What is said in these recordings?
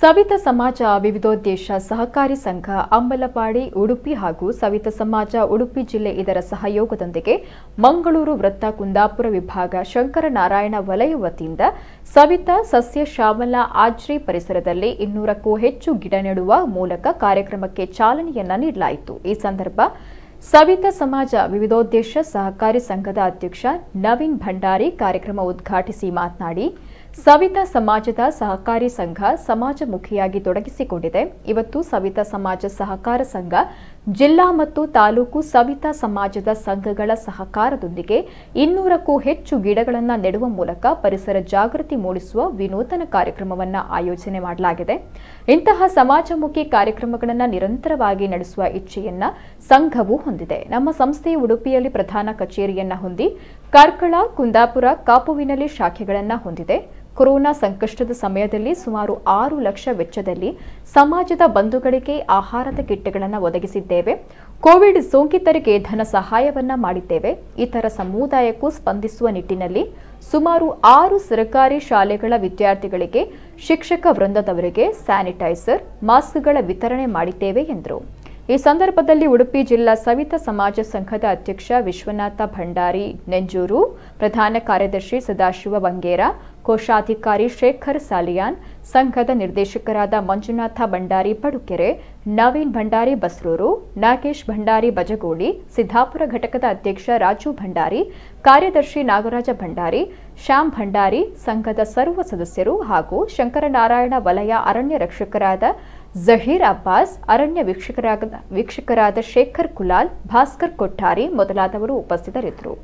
ಸವಿತ ಸಮಾಜ ವಿವಿಧೋದ್ದೇಶ ಸಹಕಾರಿ ಸಂಘ ಅಂಬಲಪಾಡಿ ಉಡುಪಿ ಹಾಗೂ ಸವಿತ ಸಮಾಜ ಉಡುಪಿ ಜಿಲ್ಲೆ ಇದರ ಸಹಯೋಗದೊಂದಿಗೆ ಮಂಗಳೂರು ವೃತ್ತ ಕುಂದಾಪುರ ವಿಭಾಗ ಶಂಕರನಾರಾಯಣ ವಲಯ ವತಿಯಿಂದ ಸವಿತ ಸಸ್ಯ ಶ್ಯಾಮಲ ಆಜ್ರಿ ಪರಿಸರದಲ್ಲಿ ಇನ್ನೂರಕ್ಕೂ ಹೆಚ್ಚು ಗಿಡ ನೆಡುವ ಮೂಲಕ ಕಾರ್ಯಕ್ರಮಕ್ಕೆ ಚಾಲನೆಯನ್ನ ನೀಡಲಾಯಿತು ಈ ಸಂದರ್ಭ ಸವಿತ ಸಮಾಜ ವಿವಿಧೋದ್ದೇಶ ಸಹಕಾರಿ ಸಂಘದ ಅಧ್ಯಕ್ಷ ನವೀನ್ ಭಂಡಾರಿ ಕಾರ್ಯಕ್ರಮ ಉದ್ಘಾಟಿಸಿ ಮಾತನಾಡಿ ಸವಿತಾ ಸಮಾಜದ ಸಹಕಾರಿ ಸಂಘ ಸಮಾಜಮುಖಿಯಾಗಿ ತೊಡಗಿಸಿಕೊಂಡಿದೆ ಇವತ್ತು ಸವಿತಾ ಸಮಾಜ ಸಹಕಾರ ಸಂಘ ಜಿಲ್ಲಾ ಮತ್ತು ತಾಲೂಕು ಸವಿತಾ ಸಮಾಜದ ಸಂಘಗಳ ಸಹಕಾರದೊಂದಿಗೆ ಇನ್ನೂರಕ್ಕೂ ಹೆಚ್ಚು ಗಿಡಗಳನ್ನು ನೆಡುವ ಮೂಲಕ ಪರಿಸರ ಜಾಗೃತಿ ಮೂಡಿಸುವ ವಿನೂತನ ಕಾರ್ಯಕ್ರಮವನ್ನು ಆಯೋಜನೆ ಮಾಡಲಾಗಿದೆ ಇಂತಹ ಸಮಾಜಮುಖಿ ಕಾರ್ಯಕ್ರಮಗಳನ್ನು ನಿರಂತರವಾಗಿ ನಡೆಸುವ ಇಚ್ಛೆಯನ್ನ ಸಂಘವು ಹೊಂದಿದೆ ನಮ್ಮ ಸಂಸ್ಥೆಯು ಉಡುಪಿಯಲ್ಲಿ ಪ್ರಧಾನ ಕಚೇರಿಯನ್ನ ಹೊಂದಿ ಕಾರ್ಕಳ ಕುಂದಾಪುರ ಕಾಪುವಿನಲ್ಲಿ ಶಾಖೆಗಳನ್ನು ಹೊಂದಿದೆ ಕೊರೋನಾ ಸಂಕಷ್ಟದ ಸಮಯದಲ್ಲಿ ಸುಮಾರು ಆರು ಲಕ್ಷ ವೆಚ್ಚದಲ್ಲಿ ಸಮಾಜದ ಬಂಧುಗಳಿಗೆ ಆಹಾರದ ಕಿಟ್ಗಳನ್ನು ಒದಗಿಸಿದ್ದೇವೆ ಕೋವಿಡ್ ಸೋಂಕಿತರಿಗೆ ಧನ ಸಹಾಯವನ್ನ ಮಾಡಿದ್ದೇವೆ ಇತರ ಸಮುದಾಯಕ್ಕೂ ಸ್ಪಂದಿಸುವ ನಿಟ್ಟಿನಲ್ಲಿ ಸುಮಾರು ಆರು ಸರ್ಕಾರಿ ಶಾಲೆಗಳ ವಿದ್ಯಾರ್ಥಿಗಳಿಗೆ ಶಿಕ್ಷಕ ವೃಂದದವರಿಗೆ ಸ್ಯಾನಿಟೈಸರ್ ಮಾಸ್ಕ್ಗಳ ವಿತರಣೆ ಮಾಡಿದ್ದೇವೆ ಎಂದರು ಈ ಸಂದರ್ಭದಲ್ಲಿ ಉಡುಪಿ ಜಿಲ್ಲಾ ಸವಿತ ಸಮಾಜ ಸಂಘದ ಅಧ್ಯಕ್ಷ ವಿಶ್ವನಾಥ ಭಂಡಾರಿ ನೆಂಜೂರು ಪ್ರಧಾನ ಕಾರ್ಯದರ್ಶಿ ಸದಾಶಿವ ಬಂಗೇರ ಕೋಶಾಧಿಕಾರಿ ಶೇಖರ್ ಸಾಲಿಯಾನ್ ಸಂಘದ ನಿರ್ದೇಶಕರಾದ ಮಂಜುನಾಥ ಭಂಡಾರಿ ಪಡುಕೆರೆ ನವೀನ್ ಭಂಡಾರಿ ಬಸ್ರೂರು ನಾಗೇಶ್ ಭಂಡಾರಿ ಬಜಗೋಡಿ ಸಿದ್ದಾಪುರ ಘಟಕದ ಅಧ್ಯಕ್ಷ ರಾಜು ಭಂಡಾರಿ ಕಾರ್ಯದರ್ಶಿ ನಾಗರಾಜ ಭಂಡಾರಿ ಶ್ಯಾಮ್ ಭಂಡಾರಿ ಸಂಘದ ಸರ್ವ ಸದಸ್ಯರು ಹಾಗೂ ಶಂಕರನಾರಾಯಣ ವಲಯ ಅರಣ್ಯ ರಕ್ಷಕರಾದ ಜಹೀರ್ ಅಬ್ಬಾಸ್ ಅರಣ್ಯ ವೀಕ್ಷಕರಾದ ವೀಕ್ಷಕರಾದ ಶೇಖರ್ ಕುಲಾಲ್ ಭಾಸ್ಕರ್ ಕೊಠಾರಿ ಮೊದಲಾದವರು ಉಪಸ್ಥಿತರಿದ್ದರು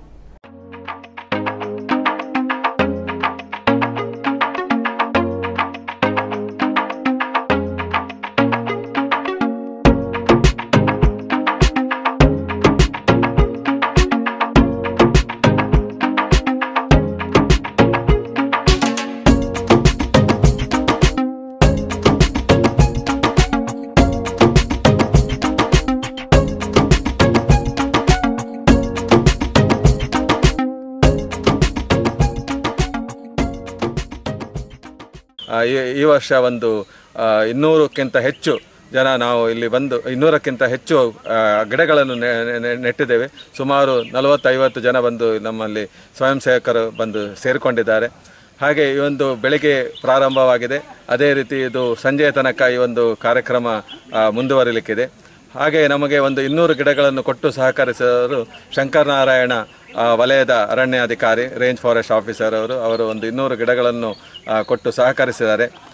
ಆ, ಈ ಈ ವರ್ಷ ಒಂದು ಆ, ಇನ್ನೂರಕ್ಕಿಂತ ಹೆಚ್ಚು ಜನ ನಾವು ಇಲ್ಲಿ ಬಂದು ಇನ್ನೂರಕ್ಕಿಂತ ಹೆಚ್ಚು ಆ, ಗಿಡಗಳನ್ನು ನೆ- ನೆ- ನೆ- ನೆಟ್ಟಿದ್ದೇವೆ ಸುಮಾರು ನಲವತ್ತೈವತ್ತು ಜನ ಬಂದು ನಮ್ಮಲ್ಲಿ ಸ್ವಯಂ ಸೇವಕರು ಬಂದು ಸೇರಿಕೊಂಡಿದ್ದಾರೆ ಹಾಗೆ ಈ ಒಂದು ಬೆಳಿಗ್ಗೆ ಪ್ರಾರಂಭವಾಗಿದೆ ಅದೇ ರೀತಿ ಇದು ಸಂಜೆಯ ತನಕ ಈ ಒಂದು ಕಾರ್ಯಕ್ರಮ ಆ, ಮುಂದುವರಿಲಿಕ್ಕಿದೆ ಹಾಗೆ ನಮಗೆ ಒಂದು ಇನ್ನೂರು ಗಿಡಗಳನ್ನು ಕೊಟ್ಟು ಸಹಕರಿಸಿದವರು ಶಂಕರನಾರಾಯಣ ಆ, ವಲಯದ ಅರಣ್ಯಾಧಿಕಾರಿ ರೇಂಜ್ ಫಾರೆಸ್ಟ್ ಆಫೀಸರ್ ಅವರು ಅವರು ಒಂದು ಇನ್ನೂರು ಗಿಡಗಳನ್ನು ಆ, ಕೊಟ್ಟು ಸಹಕರಿಸಿದ್ದಾರೆ